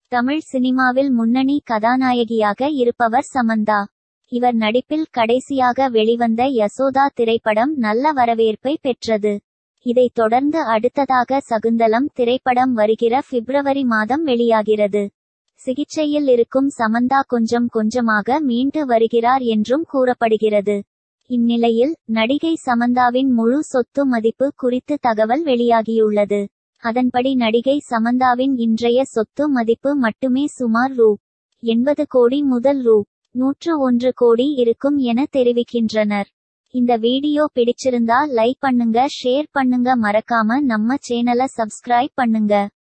தமிழ் சினிமாவில் முன்னணி கதாநாயகியாக இருப்பவர் சமந்தா இவர் நடிப்பில் கடைசியாக வெளிவந்த யசோதா திரைப்படம் நல்ல வரவேற்பை பெற்றது இதைத் தொடர்ந்து அடுத்ததாக சகுந்தலம் திரைப்படம் வருகிற பிப்ரவரி மாதம் வெளியாகிறது சிகிச்சையில் இருக்கும் சமந்தா கொஞ்சம் கொஞ்சமாக மீண்டு வருகிறார் என்றும் கூறப்படுகிறது இந்நிலையில் நடிகை சமந்தாவின் முழு சொத்து மதிப்பு குறித்து தகவல் வெளியாகியுள்ளது அதன்படி நடிகை சமந்தாவின் இன்றைய சொத்து மதிப்பு மட்டுமே சுமார் ரூ எண்பது கோடி முதல் ரூ நூற்று ஒன்று கோடி இருக்கும் என தெரிவிக்கின்றனர் இந்த வீடியோ பிடிச்சிருந்தா லைக் பண்ணுங்க ஷேர் பண்ணுங்க மறக்காம நம்ம சேனலை சப்ஸ்கிரைப் பண்ணுங்க